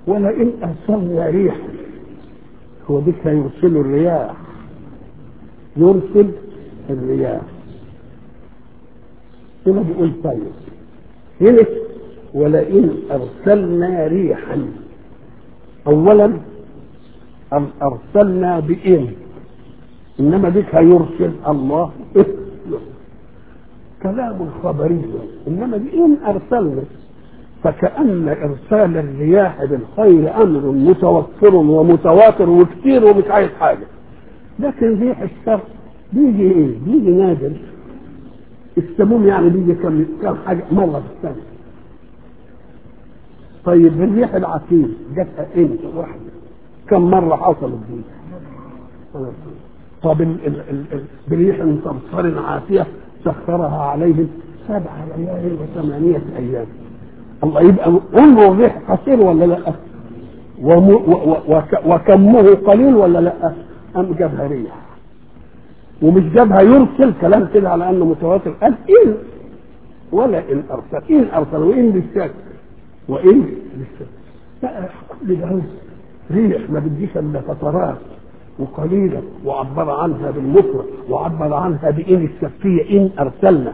ولئن ارسلنا ريحا هو بك يرسل الرياح يرسل الرياح هنا بيقول طيب هنا ولئن ارسلنا ريحا اولا ارسلنا بإن انما بك يرسل الله كلام خبري انما بإن ارسلنا فكأن إرسال الرياح بالخير أمر متوفر ومتواتر وكثير ومش عايز حاجة لكن ريح الشر بيجي إيه؟ بيجي نادر السموم يعني بيجي كم كم حاجة مرة في السنة طيب الريح العتيق جت امتى واحدة كم مرة حصلت دي طب ال ال ال ال بريح صرصر عاتية سخرها عليهم سبع ليال وثمانية أيام الله يبقى عمره الريح قصير ولا لا وم وك وكمه قليل ولا لا أم جابها ريح ومش جابها يرسل كلام كده على انه متواتر قال ان ولا ان ارسل ان ارسل وان بالشك وان بالشك بقى كل ده ريح ما بديش الا فترات وقليلة وعبر عنها بالمفرد وعبر عنها بإن الشكية إن أرسلنا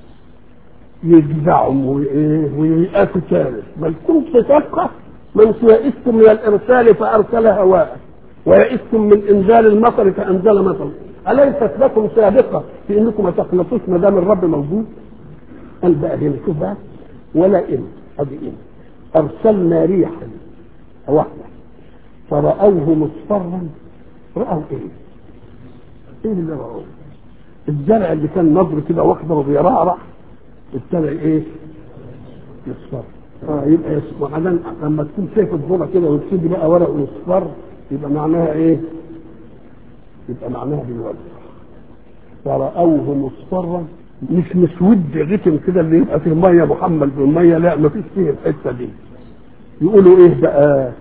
يجزعهم ويأتوا ثالث بل كنت تبقى من يئستم من الإرسال فأرسل هواء ويئستم من إنزال المطر فأنزل مطر أليست لكم سابقة في إنكم ما تخلصوش ما دام الرب موجود؟ قال بقى هنا شوف بقى ولا إن أدي إن أرسلنا ريحا واحدة فرأوه مصفرا رأوا إيه؟ إيه اللي رأوه؟ الزرع اللي كان نضر كده واخضر وبيرعرع ابتدى إيه؟ يصفر اه يبقى يصفر بعدين لما تكون شايف الذره كده وتسيب بقى ورق يصفر يبقى معناها ايه؟ يبقى معناها بالوجه فرأوه مصفرا مش مسود غتم كده اللي يبقى فيه ميه محمل بالميه لا ما فيش فيه الحته دي يقولوا ايه بقى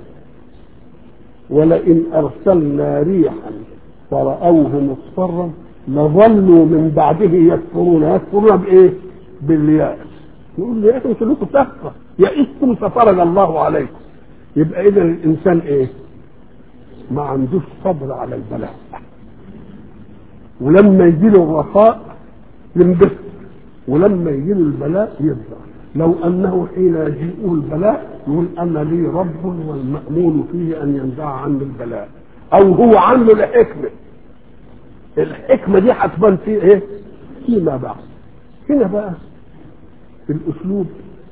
ولئن ارسلنا ريحا فرأوه مصفرا لظلوا من بعده يكفرون يكفرون بايه؟ بالياس يقول له انتوا كلكم تحفه يئستم ففرج الله عليكم يبقى اذا الانسان ايه؟ ما عندوش صبر على البلاء ولما يجي له الرخاء ينبسط ولما يجي له البلاء يفزع لو انه حين يجيئه البلاء يقول انا لي رب والمامول فيه ان ينزع عني البلاء او هو عنه لحكمه الحكمه دي هتبان في ايه؟ فيما بعد هنا بقى في الاسلوب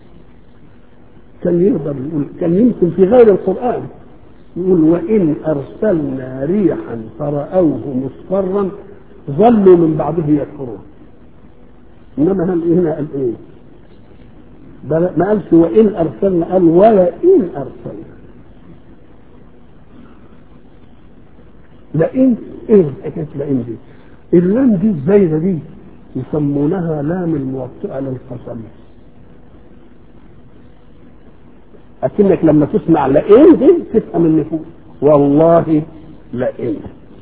كان يقدر يقول كان يمكن في غير القران يقول وان ارسلنا ريحا فرأوه مصفرا ظلوا من بعده يكفرون انما هل هنا قال ايه؟ ما قالش وان ارسلنا قال ولا ان ارسلنا لئن ايه حكايه لئن دي؟ اللام دي الزايده دي يسمونها لام الموطئه للقسم اكنك لما تسمع لئن دي تفهم ان فوق والله لئن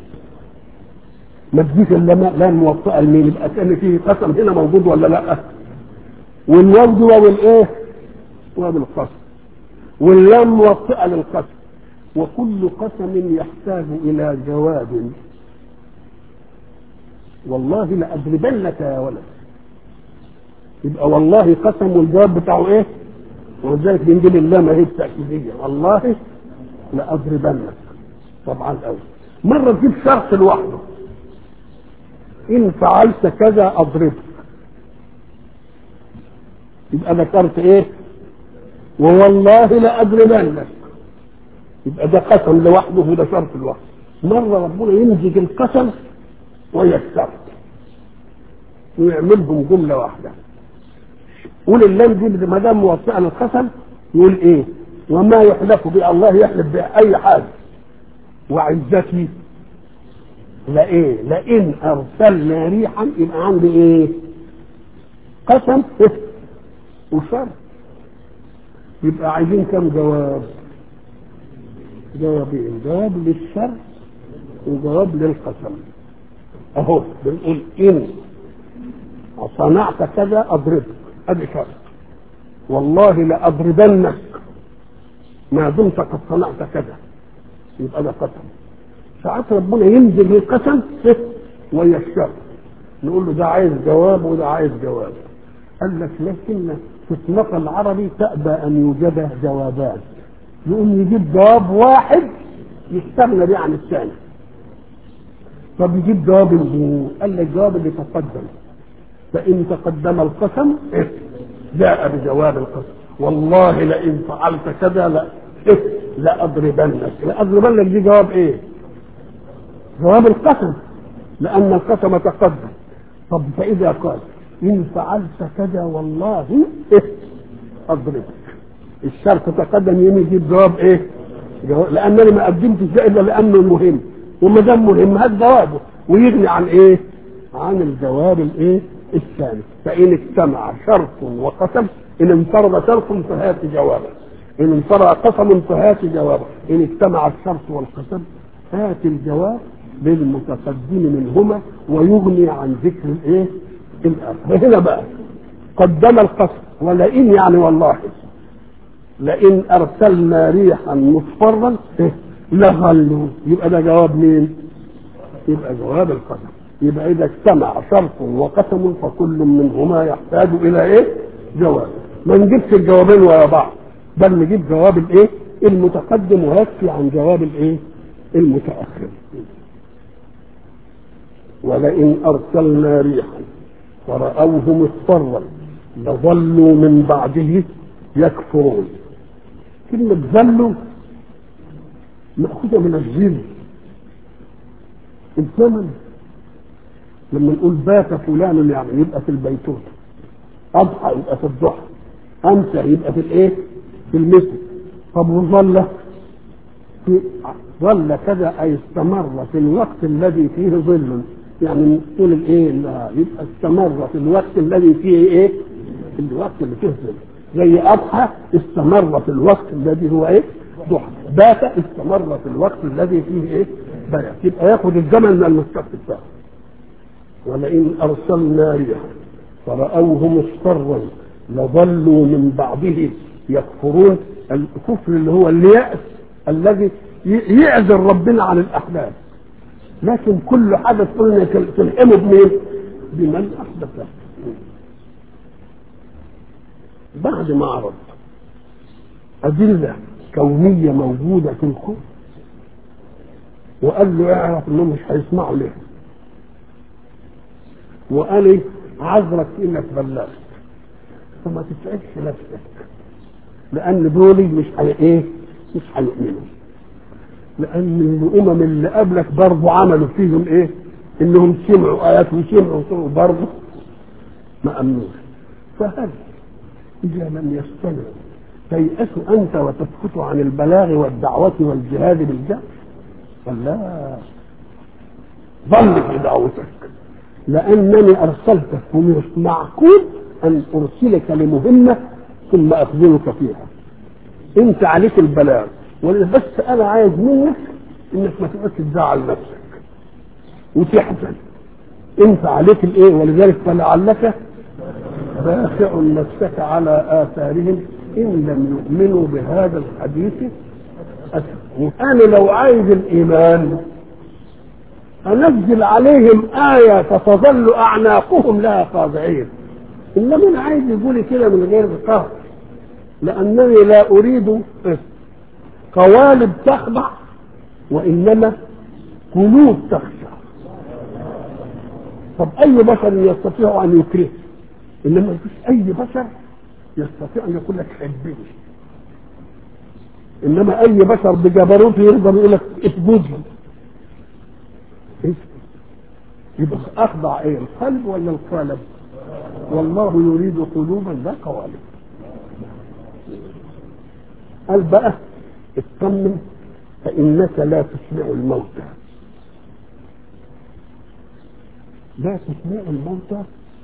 ما تجيش الا لام موطئه لمين يبقى كان فيه قسم هنا موجود ولا لا والواو دي واو الايه؟ واو القسم واللام موطئه للقسم وكل قسم يحتاج الى جواب والله لأضربنك يا ولد يبقى والله قسم والجواب بتاعه ايه؟ ولذلك بنجيب اللام اهي التأكيدية والله لأضربنك طبعا الأول مرة تجيب شرط لوحده إن فعلت كذا أضربك يبقى ذكرت إيه؟ ووالله لأضربنك يبقى ده قسم لوحده وده شرط لوحده مرة ربنا يمزج القسم ويستر ويعملهم جملة واحدة قول اللام دي ما دام موطئة للقسم يقول ايه وما يحلف به الله يحلف بأي حاجة وعزتي لإيه لئن أرسلنا ريحا يبقى عندي إيه قسم وشر يبقى عايزين كم جواب جوابين جواب للشر وجواب للقسم اهو بنقول ان صنعت كذا اضربك ادي شرط والله لاضربنك ما دمت قد صنعت كذا يبقى ده قسم ساعات ربنا ينزل القسم ويا الشر نقول له ده عايز جواب وده عايز جواب قال لك لكن في السياق العربي تأبى أن يوجد جوابان يقوم يجيب جواب واحد يستغنى به عن الثاني طب يجيب جواب الجمهور قال لك الجواب اللي تقدم فإن تقدم القسم جاء بجواب القسم والله لئن فعلت كذا لا إيه لأضربنك لأضربنك دي جواب إيه؟ جواب القسم لأن القسم تقدم طب فإذا قال إن فعلت كذا والله إيه أضربك الشرط تقدم يوم يجيب جواب إيه؟ جواب لأنني ما قدمتش ده إلا لأنه مهم وما دام مهم هات جوابه ويغني عن إيه؟ عن الجواب الإيه؟ الثاني فإن اجتمع شرط وقسم إن انفرد شرط فهات جوابا إن انفرد قسم فهات جوابا إن اجتمع الشرط والقسم هات الجواب للمتقدم منهما ويغني عن ذكر الايه؟ الاخر هنا بقى قدم القسم ولئن يعني والله لئن ارسلنا ريحا مصفرا لغلوا يبقى ده جواب مين؟ يبقى جواب القسم يبقى اذا اجتمع شرط وقسم فكل منهما يحتاج الى ايه؟ جواب ما نجيبش الجوابين ورا بعض بل نجيب جواب الايه؟ المتقدم ويكفي عن جواب الايه؟ المتاخر ولئن ارسلنا ريحا فرأوه مصفرا لظلوا من بعده يكفرون كلمة ظلوا مأخوذة من الظل الزمن لما نقول بات فلان يعني يبقى في البيتوت أضحى يبقى في الضحى أمسى يبقى في الإيه؟ في المثل طب وظل في ظل كذا أي استمر في الوقت الذي فيه ظل يعني طول الايه يبقى استمر في الوقت الذي فيه ايه في الوقت اللي فيه ظل زي اضحى استمر في الوقت الذي هو ايه ضحى بات استمر في الوقت الذي فيه ايه بات يبقى ياخد الزمن من المستقبل بتاعه ولئن ارسلنا ريحا فرأوه مصفرا لظلوا من بعده يكفرون الكفر اللي هو اليأس الذي يعزل ربنا عن الاحداث لكن كل حدث قلنا تلحمه بمين؟ بمن احدثه. بعد ما عرض أدلة كونية موجودة في الكون وقال له اعرف انهم مش هيسمعوا ليه وقال ايه عذرك انك بلغت فما تتعبش نفسك لان دول مش هي ايه مش هيؤمنوا لان الامم اللي قبلك برضه عملوا فيهم ايه انهم سمعوا ايات وسمعوا وسمعوا برضه ما امنوش فهل اذا لم يستمعوا تيأس انت وتسكت عن البلاغ والدعوة والجهاد بالجهل فلا ظل في دعوتك لانني ارسلتك ومش معقول ان ارسلك لمهمه ثم اخذلك فيها انت عليك البلاغ بس انا عايز منك انك ما تبقاش تزعل نفسك وتحزن انت عليك الايه ولذلك فلعلك باخع نفسك على اثارهم ان لم يؤمنوا بهذا الحديث اسف وانا لو عايز الايمان انزل عليهم ايه فتظل اعناقهم لها خاضعين انما انا عايز يقولي كده من غير قهر لانني لا اريد قوالب تخضع وانما قلوب تخشع طب اي بشر يستطيع ان يكره انما ما فيش اي بشر يستطيع ان يقول لك حبني انما اي بشر بجبروته يقدر يقول لك اسجد لي يبقى اخضع ايه القلب ولا القالب والله يريد قلوبا لا قوالب قال بقى اطمن فانك لا تسمع الموتى لا تسمع الموتى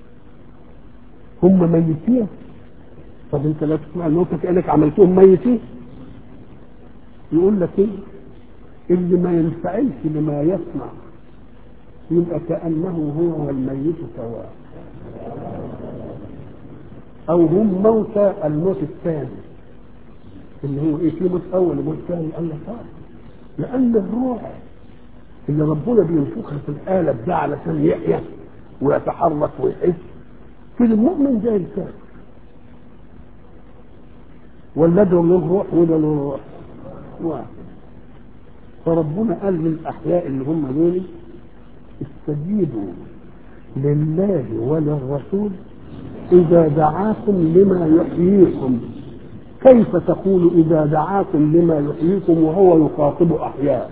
هم ميتين طب انت لا تسمع الموتى كانك عملتهم ميتين يقول لك ايه اللي ما ينفعلش لما يسمع يبقى كانه هو والميت سواء او هم موتى الموت الثاني اللي هو ايه في موت اول وموت ثاني قال لك اه لان الروح اللي ربنا بينفخها في القالب ده علشان يحيا ويتحرك ويحس في المؤمن زي الكافر ولا ده له روح وده له روح واحد فربنا قال للاحياء اللي هم دول استجيبوا لله وللرسول اذا دعاكم لما يحييكم كيف تقول اذا دعاكم لما يحييكم وهو يخاطب احياء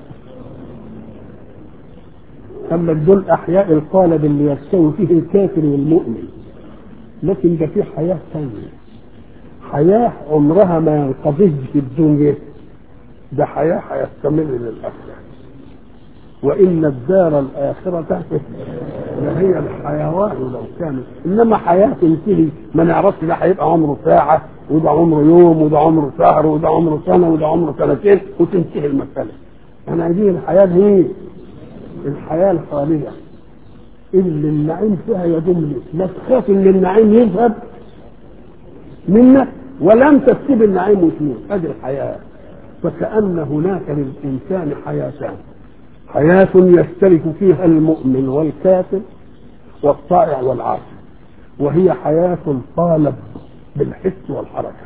اما دول احياء القالب اللي يستوي فيه الكافر والمؤمن لكن ده في حياه ثانيه حياه عمرها ما ينقضيش في الدنيا ده حياه هيستمر للاخره وان الدار الاخره لهي الحيوان لو كانت انما حياه تنتهي ما نعرفش ده هيبقى عمره ساعه وده عمره يوم وده عمره شهر وده عمره سنه وده عمره سنتين وتنتهي المساله انا عايزين الحياه دي الحياه الخاليه اللي النعيم فيها يدوم لك لا تخاف ان النعيم يذهب منك ولا انت تسيب النعيم وتموت ادي الحياه فكأن هناك للإنسان حياتان حياة يشترك فيها المؤمن والكافر والطائع والعاصي وهي حياة القالب بالحس والحركة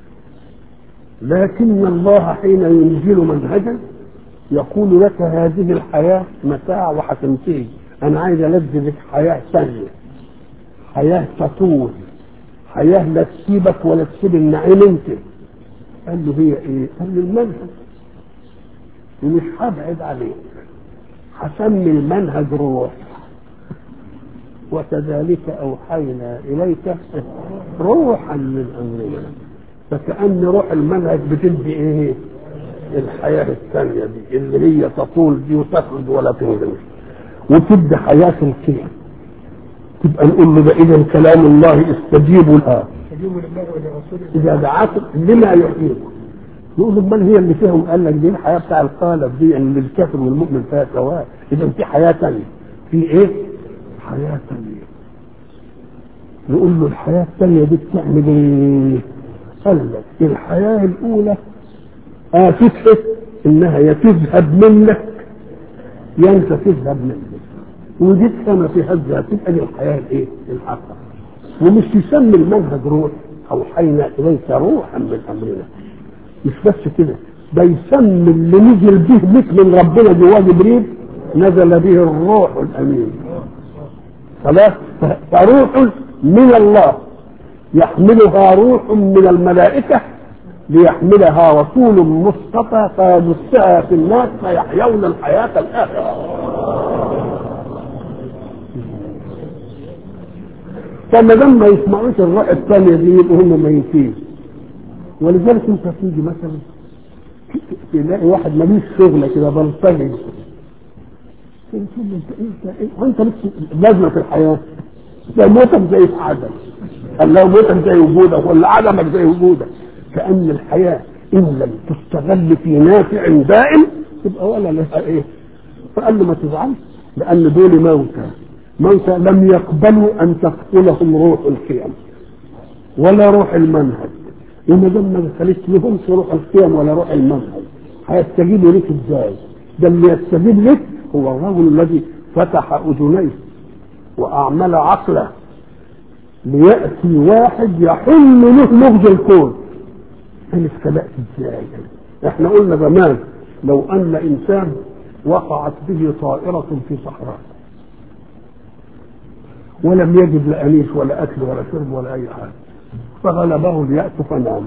لكن الله حين ينزل منهجا يقول لك هذه الحياة متاع وهتنتهي أنا عايز ألذذك حياة ثانية حياة تطول حياة لا تسيبك ولا تسيب النعيم انت قال له هي ايه؟ قال له المنهج ومش هبعد عليك هسمي المنهج روح وكذلك اوحينا اليك روحا من امرنا فكأن روح المنهج بتدي ايه؟ الحياة الثانية دي اللي هي تطول دي وتخرج ولا تنزل وتدي حياة الكيان تبقى نقول له ده اذا كلام الله استجيبوا لها استجيبوا لله ولرسوله اذا دعاكم لما يحييكم نقول له امال هي اللي فيهم قال لك دي الحياه بتاع القالب دي ان الكافر والمؤمن فيها سواء اذا في حياه ثانيه في ايه؟ حياه ثانيه نقول له الحياه الثانيه دي بتعمل ايه؟ قال لك الحياه الاولى آفتها انها يا تذهب منك يا انت تذهب منك ودي ما في هزها تبقى دي الحياه الايه؟ الحقه ومش يسمي المنهج روح اوحينا اليك روحا من امرنا مش بس كده ده يسمي اللي نزل به لك من ربنا جواه جبريل نزل به الروح الامين خلاص فروح من الله يحملها روح من الملائكه ليحملها رسول مصطفى فيبثها في الناس فيحيون الحياه الاخره فما دام ما يسمعوش الرأي الثانية دي يبقوا هم ميتين ولذلك انت تيجي مثلا تلاقي واحد ملوش شغلة كده بلطجي تقول له انت انت إيه؟ وانت لك لازمة في الحياة ده موتك زي عدم قال لو موتك زي وجودك ولا عدمك زي وجودك كأن الحياة إن لم تستغل في نافع دائم تبقى ولا لها إيه فقال له ما تزعلش لأن دول موتى موتى لم يقبلوا ان تقتلهم روح القيم ولا روح المنهج وما دام ما دخلتش لهمش روح القيم ولا روح المنهج هيستجيبوا لك ازاي؟ ده اللي يستجيب لك هو الرجل الذي فتح اذنيه واعمل عقله لياتي واحد يحل له لغز الكون انا اتخلقت ازاي؟ احنا قلنا زمان لو ان انسان وقعت به طائره في صحراء ولم يجد لا انيس ولا اكل ولا شرب ولا اي حاجه فغلبه الياس فنام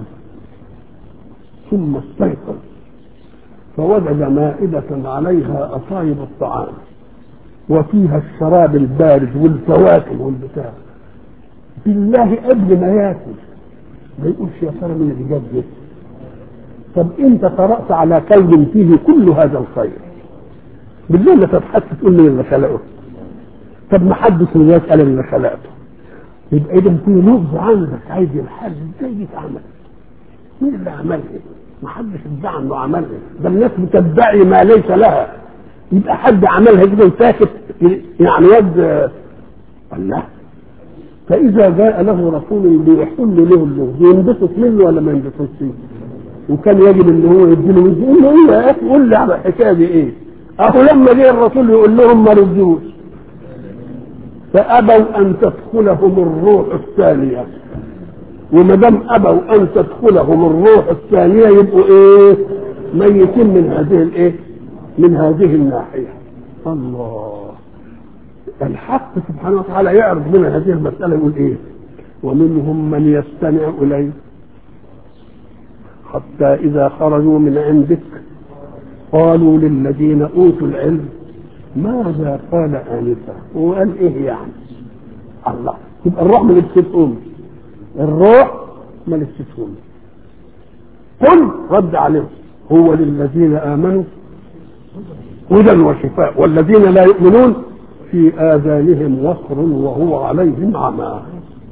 ثم استيقظ فوجد مائدة عليها أصايب الطعام وفيها الشراب البارد والفواكه والبتاع بالله قبل ما ياكل ما يقولش يا ترى من اللي جاب ده طب انت قرأت على كلب فيه كل هذا الخير بالله ما تبحث تقول من اللي خلقه طب ما حدش من يسأل اللي خلقته يبقى اذا في لغز عندك عايز الحل ازاي دي اتعمل مين اللي عملها ما حدش ادعى انه عملها ده الناس بتدعي ما ليس لها يبقى حد عملها كده وساكت يعني يد الله فاذا جاء له رسول ليحل له اللغز ينبسط منه ولا ما ينبسطش وكان يجب ان هو يديله يقول له ايه يا اخي قول لي على الحكايه دي ايه اهو لما جه الرسول يقول لهم ما ردوش فابوا ان تدخلهم الروح الثانيه وما دام ابوا ان تدخلهم الروح الثانيه يبقوا ايه ميتين من هذه الايه من هذه الناحيه الله الحق سبحانه وتعالى يعرض لنا هذه المساله يقول ايه ومنهم من يستمع اليك حتى اذا خرجوا من عندك قالوا للذين اوتوا العلم ماذا قال انفا وقال ايه يعني الله يبقى الروح ما لبستهم الروح ما لبستهم قل رد عليهم هو للذين امنوا هدى وشفاء والذين لا يؤمنون في آذانهم وقر وهو عليهم عمى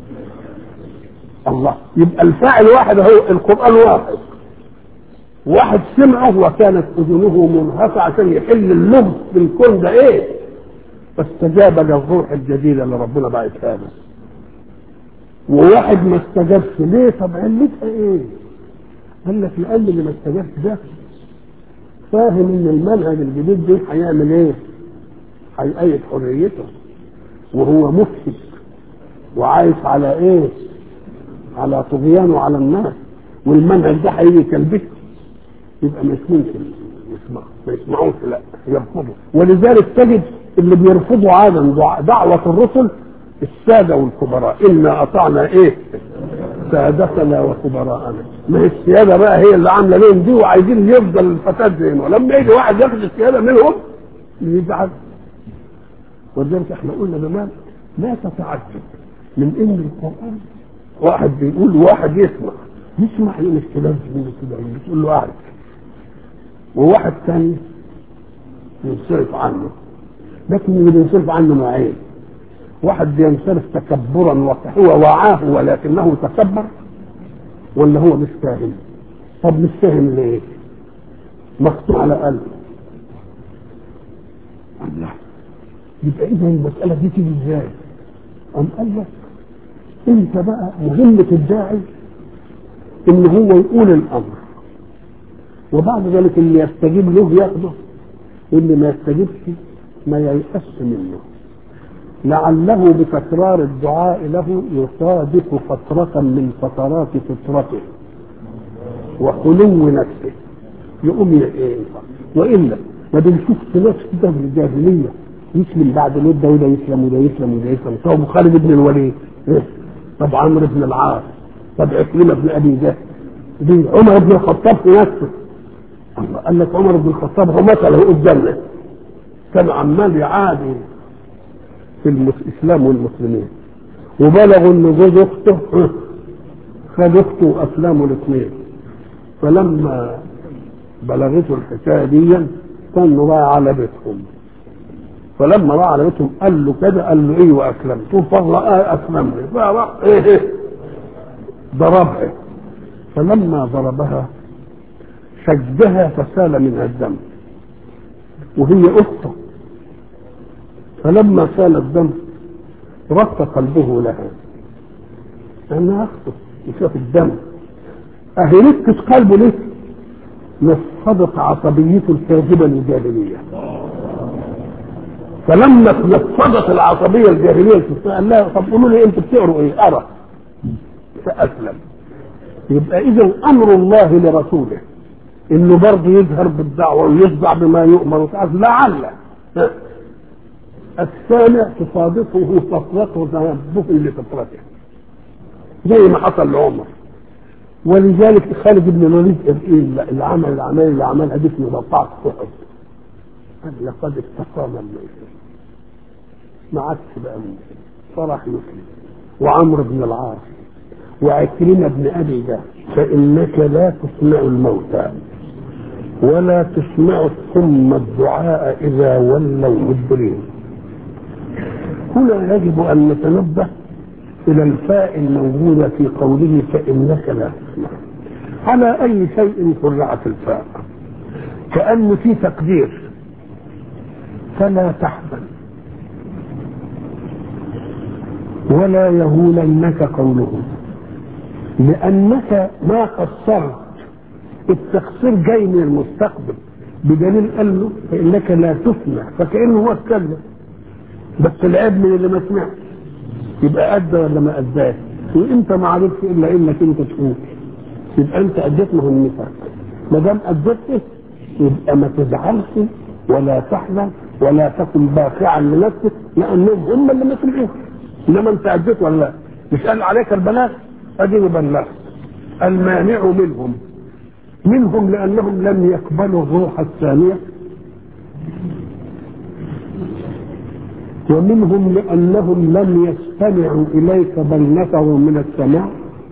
الله يبقى الفاعل واحد هو القرآن واحد واحد سمعه وكانت أذنه منهفة عشان يحل اللغز في الكون ده إيه فاستجاب للروح الجديدة اللي ربنا بعتها له وواحد ما استجابش ليه طب علتها ايه قال لك لان اللي ما استجابش ده فاهم ان المنهج الجديد ده هيعمل ايه هيأيد حريته وهو مفسد وعايش على ايه على طغيان وعلى الناس والمنهج ده هيجي كلبته يبقى مش ممكن يسمع ما يسمعوش لا يرفضوا ولذلك تجد اللي بيرفضوا عادا دعوة الرسل السادة والكبراء إنا أطعنا إيه سادتنا وكبراءنا ما هي السيادة بقى هي اللي عاملة لهم دي وعايزين يفضل الفساد زي ما لما يجي واحد ياخد السيادة منهم يزعل ولذلك احنا قلنا زمان لا تتعجب من ان القرآن واحد بيقول واحد يسمع يسمع يقول الكلام من الكلام بتقول له اعرف وواحد ثاني ينصرف عنه لكن اللي بينصرف عنه نوعين واحد بينصرف تكبرا هو وعاه ولكنه تكبر ولا هو مش فاهم طب مش فاهم ليه مقطوع على قلبه الله يبقى اذا المساله دي تيجي ازاي قام قال لك انت بقى مهمه الداعي ان هو يقول الامر وبعد ذلك اللي يستجيب له ياخده واللي ما يستجيبش ما ييأس منه لعله بتكرار الدعاء له يصادف فترة من فترات فطرته وخلو نفسه يقوم ينفع والا ما بنشوف ناس كده من الجاهليه يسلم بعد المده وده يسلم وده يسلم وده يسلم طب خالد بن الوليد إيه؟ طب عمرو بن العاص طب عكرمه بن ابي جهل دي عمر بن الخطاب في نفسه الله قال لك عمر بن الخطاب هو مثله قدامنا كان عمال يعادي في الاسلام والمسلمين وبلغوا ان جوز اخته خد اخته واسلموا الاثنين فلما بلغته الحكايه دي كانوا بقى على بيتهم فلما راى على بيتهم قال له كده قال له ايه واسلمت فراى اسلمني فراح ايه ضربها فلما ضربها شجها فسال منها الدم وهي اخته فلما سال الدم رق قلبه لها لانها اخته وشاف الدم اهي ركت قلبه ليه نفضت عصبيته الكاذبه الجاهليه فلما نفضت العصبيه الجاهليه قال لها طب قولوا لي انتوا بتقروا ايه؟ ارى فاسلم يبقى اذا امر الله لرسوله انه برضه يجهر بالدعوه ويتبع بما يؤمر وتعالى لعل السامع تصادفه فترته تنبه لفطرته زي ما حصل لعمر ولذلك خالد بن الوليد اللي عمل الاعمال اللي عملها دي في مقطعة احد قال لقد استقام المسلم ما عادش بقى مسلم صرح مسلم وعمرو بن العاص وعكرمة بن ابي جهل فانك لا تسمع الموتى ولا تسمع الصم الدعاء اذا ولوا مدبرين هنا يجب ان نتنبه الى الفاء الموجوده في قوله فانك لا تسمع على اي شيء فرعت الفاء كان في تقدير فلا تحزن ولا يهولنك قولهم لانك ما قصرت التقصير جاي من المستقبل بدليل قال له فانك لا تسمع فكانه هو اتكلم بس العيب من اللي ما سمعش يبقى ادى ولا ما اداش وانت ما عرفتش الا انك انت تقول يبقى انت اديت مهمتك ما دام اديت يبقى ما تزعلش ولا تحزن ولا تكن باخعا لنفسك لانهم هم اللي ما سمعوش انما انت اديت ولا لا مش قال عليك البلاغ اديني بلغت المانع منهم منهم لانهم لم يقبلوا الروح الثانيه ومنهم لانهم لم يستمعوا اليك بل نفروا من السماع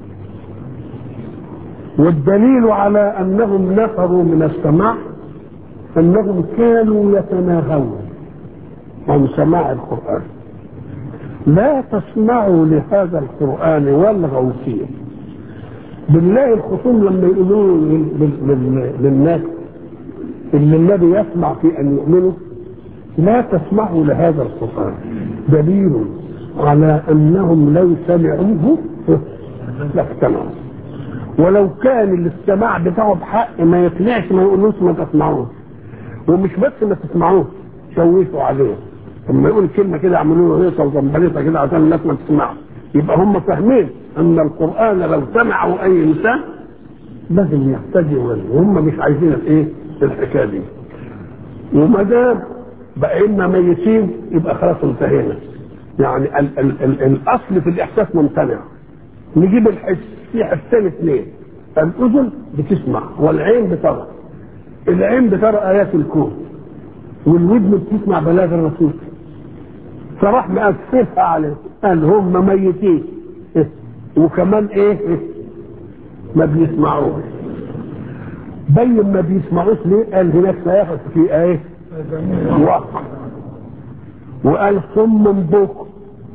والدليل على انهم نفروا من السماع انهم كانوا يتناهون عن سماع القران لا تسمعوا لهذا القران والغوا فيه بالله الخصوم لما يقولوا للناس ان الذي يسمع في ان يؤمنوا لا تسمعوا لهذا القران دليل على انهم لو سمعوه لاقتنعوا ولو كان الاستماع بتاعه بحق ما يقنعش ما يقولوش ما تسمعوش ومش بس ما تسمعوش شوشوا عليه لما يقول كلمه كده اعملوا له هيصه وزنبليطه كده عشان الناس ما تسمعه يبقى هم فاهمين ان القران لو سمعوا اي انسان لازم يحتجوا له وهم مش عايزين الايه الحكايه دي وما دام بقينا ميتين يبقى خلاص انتهينا يعني ال ال ال الاصل في الاحساس ممتنع نجيب الحس في حسين اثنين الاذن بتسمع والعين بترى العين بترى ايات الكون والودن بتسمع بلاغ الرسول فراح مقفلها عليه قال هم ميتين وكمان ايه ما بيسمعوش بين ما بيسمعوش ليه قال هناك سياخد في ايه وقع وقال صم بكم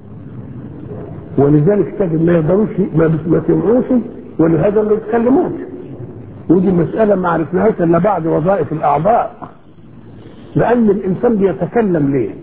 ولذلك تجد ما يقدروش ما سمعوش ولهذا ما يتكلموش ودي مسألة ما عرفناهاش إلا بعد وظائف الأعضاء لأن الإنسان بيتكلم ليه؟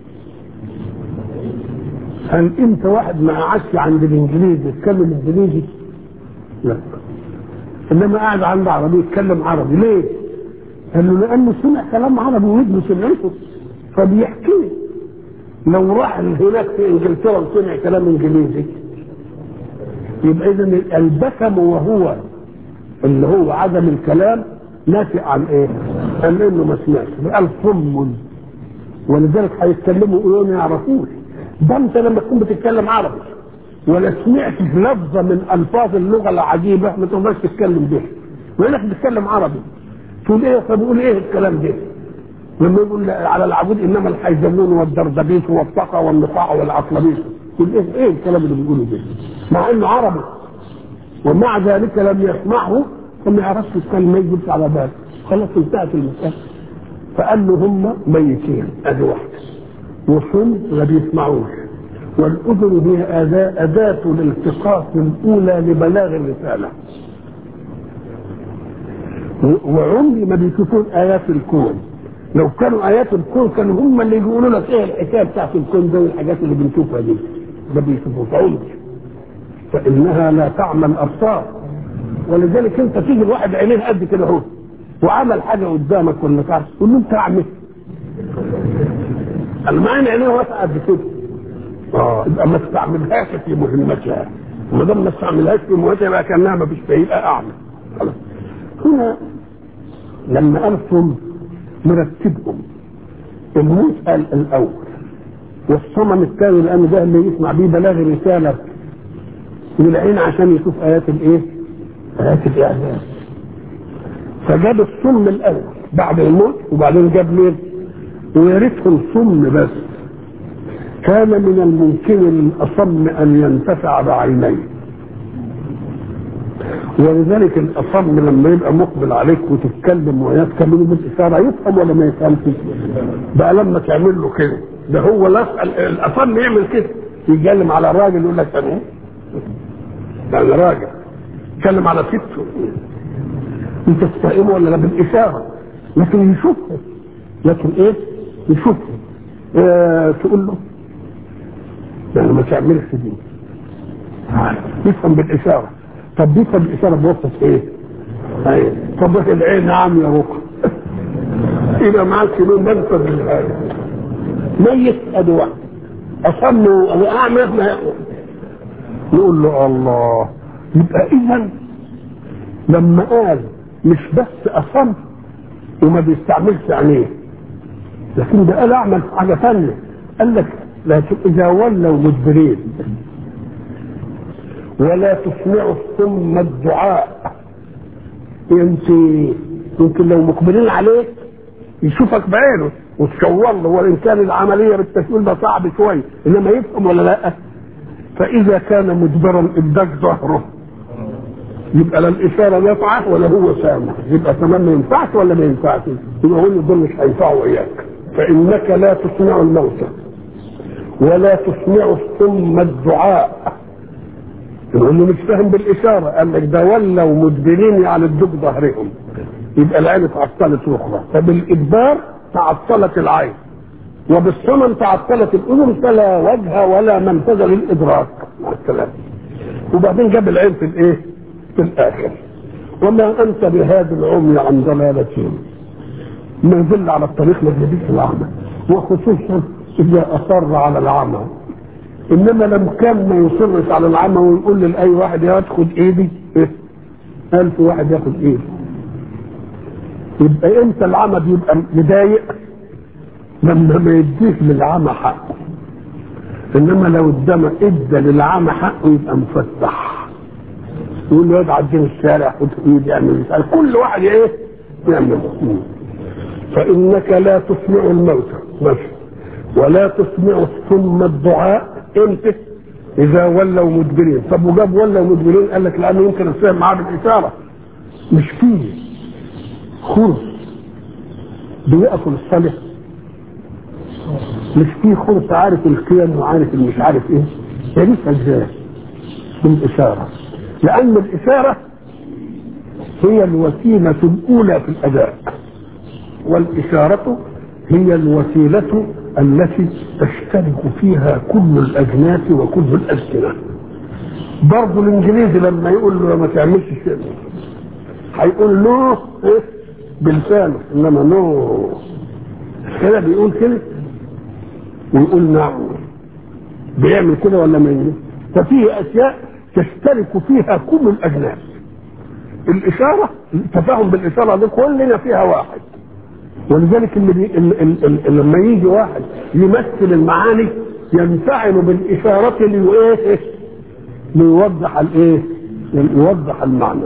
هل أنت واحد ما قعدش عند الإنجليزي يتكلم إنجليزي؟ لا إنما قاعد عند عربي يتكلم عربي ليه؟ قال له لأنه سمع كلام عربي ودنه سمعته فبيحكي لو راح هناك في انجلترا وسمع كلام انجليزي يبقى اذا البكم وهو اللي هو عدم الكلام ناتئ عن ايه؟ قال انه ما سمعش قال صم ولذلك هيتكلموا يقولوا ما يعرفوش ده انت لما تكون بتتكلم عربي ولا سمعت لفظه من الفاظ اللغه العجيبه ما تقدرش تتكلم بيها وانك بتتكلم عربي تقول ايه فبقول ايه الكلام ده؟ لما يقول على العبود انما الحيزمون والدردبيس والطقى والنقاع والعطلبيس يقول ايه ايه الكلام اللي بيقوله ده؟ مع انه عربي ومع ذلك لم يسمعه فما يعرفش يتكلم ما يجيبش على باله خلاص انتهت المسألة فقال له هم ميتين ادي واحده وصم ما بيسمعوش والاذن هي اداه اداه الالتقاط الاولى لبلاغ الرساله وعمري ما بيشوفون ايات الكون لو كانوا ايات الكون كانوا هم اللي يقولوا لك ايه الحكايه بتاعت الكون ده والحاجات اللي بنشوفها دي ما بيشوفوش عمري فانها لا تعمى الابصار ولذلك انت تيجي الواحد عينيه قد كده اهو وعمل حاجه قدامك ولا تعرف تقول له انت اعمل المعنى عينيه واسعه قد كده اه يبقى ما تستعملهاش في مهمتها وما دام ما تستعملهاش في مهمتها يبقى كانها ما فيش يبقى اعمى خلاص هنا لما قال ثم مرتبهم الموت قال الاول والصمم الثاني لان ده اللي يسمع بيه بلاغ الرساله والعين عشان يشوف ايات الايه؟ ايات الاعلام فجاب الصم الاول بعد الموت وبعدين جاب مين؟ ويا ريتهم صم بس كان من الممكن للاصم ان ينتفع بعينيه ولذلك الاصم لما يبقى مقبل عليك وتتكلم ويتكلم بالاشاره يفهم ولا ما يفهمش بقى لما تعمل له كده ده هو الاصم يعمل كده يتكلم على الراجل يقول لك انا يعني راجل يتكلم على سته انت تستقيمه ولا لا بالاشاره لكن يشوفه لكن ايه يشوفه اه تقول له يعني ما تعملش دي يفهم بالاشاره طب بيفهم بالاشاره بواسطه ايه؟ ايوه طب العين عام يا ركن يبقى معاك له منفذ للآية ميت ادي واحد اصم واعمى ما يقوم نقول له الله يبقى اذا لما قال مش بس اصم وما بيستعملش عينيه لكن ده قال اعمل حاجه ثانيه قال لك لكن اذا ولوا مدبرين ولا تسمعوا الصم الدعاء انت يمكن لو مقبلين عليك يشوفك بعينه وتشور له وان كان العمليه بالتشويل ده صعب شويه انما يفهم ولا لا فاذا كان مدبرا اداك ظهره يبقى لا الاشاره نافعه ولا هو سامع يبقى تمام ما ينفعش ولا ما ينفعش يبقى هو دول مش هينفعوا اياك فانك لا تسمع الموتى ولا تسمع الصم الدعاء يقول له مش فاهم بالاشاره قال لك ده ولوا مدبرين يعني ادوك ظهرهم يبقى العين اتعطلت اخرى فبالادبار تعطلت العين وبالصمم تعطلت الاذن فلا وجه ولا منفذ للادراك مع السلامه وبعدين جاب العين في الايه؟ في الاخر وما انت بهذا العمي عن ضلالتهم ما يدل على الطريق للجديد العمى وخصوصا اذا اصر على العمى انما لم كان ما يصرش على العمى ويقول لاي واحد ياخد ايدي إيه؟ ألف واحد ياخد ايدي يبقى امتى العمى بيبقى مضايق لما ما يديش للعمى حقه انما لو ادى ادى للعمى حقه يبقى مفتح يقول له يقعد عدين الشارع خد ايدي يعمل يعني كل واحد ايه يعمل فانك لا تسمع الموتى ماشي ولا تسمع الصم الدعاء امتى اذا ولوا مدبرين طب وجاب ولوا مدبرين قال لك لانه يمكن الفهم معاه بالاشاره مش فيه خرس بيأكل الصالح مش فيه خرس عارف القيم وعارف مش عارف ايه يعرفها ازاي بالاشاره لان الاشاره هي الوسيله الاولى في الاداء والاشاره هي الوسيله التي تشترك فيها كل الاجناس وكل الالسنه برضه الانجليزي لما يقول له ما تعملش شيء هيقول له إيه؟ بلسانه انما نو كده بيقول كده ويقول نعم بيعمل كده ولا ما يعمل ففيه اشياء تشترك فيها كل الاجناس الاشاره التفاهم بالاشاره دي كلنا فيها واحد ولذلك اللي, بي... اللي, اللي لما يجي واحد يمثل المعاني ينفعل بالإشارة لإيه؟ ليوضح الإيه؟ ليوضح المعنى.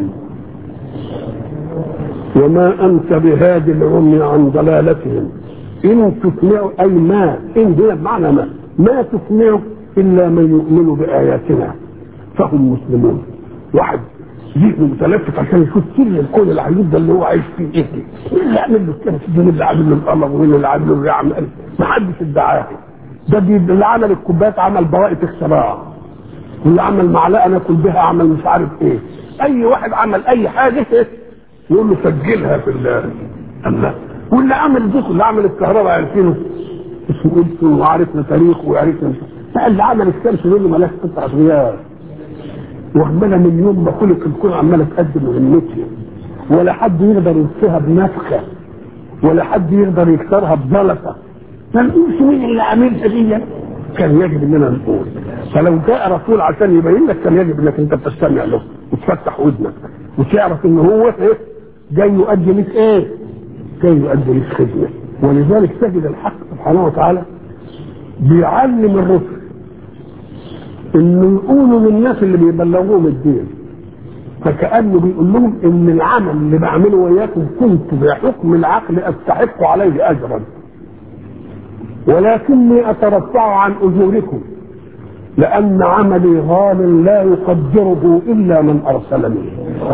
وما أنت بهاد العمي عن ضلالتهم إن تسمع أي ما إن هي بمعنى ما ما تسمع إلا من يؤمن بآياتنا فهم مسلمون واحد ذهنه متلفت عشان يشوف كل الكون العجيب ده اللي هو عايش فيه ايه مين اللي عامل له كده مين اللي عامل له القمر ومين اللي عامل له الرياح ما حدش ادعاه ده اللي عمل الكوبايات عمل بوائط اختراع واللي عمل معلقه ناكل بها عمل مش عارف ايه اي واحد عمل اي حاجه يقول له سجلها في الله واللي عمل دي اللي عمل الكهرباء عارفينه اسمه قلت وعرفنا تاريخه وعرفنا لا اللي عمل الشمس دول ملاش قطعه غيار وعماله من يوم ما خلق الكون عماله تقدم مهمتها ولا حد يقدر ينسيها بنفخه ولا حد يقدر يكسرها بزلطه ما نقولش مين اللي عاملها دي كان يجب اننا نقول فلو جاء رسول عشان يبين لك كان يجب انك انت تستمع له وتفتح ودنك وتعرف ان هو ايه جاي يؤدي لك ايه؟ جاي يؤدي لك خدمه ولذلك تجد الحق سبحانه وتعالى بيعلم الرسل انه يقولوا للناس اللي بيبلغوهم الدين فكانه بيقول لهم ان العمل اللي بعمله وياكم كنت بحكم العقل استحق عليه اجرا ولكني اترفع عن اجوركم لان عملي غال لا يقدره الا من ارسلني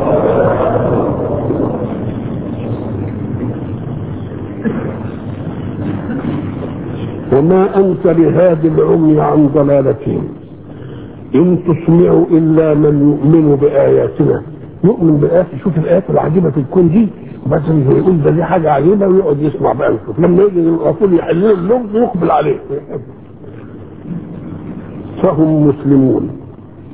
وما انت بهاد العمي عن ضلالتهم ان تسمعوا الا من يؤمن باياتنا يؤمن بايات يشوف الايات العجيبه في الكون دي وبعدين يقول ده دي حاجه عجيبه ويقعد يسمع بقى يشوف لما يجي الرسول يحل له اللغز يقبل عليه فهم مسلمون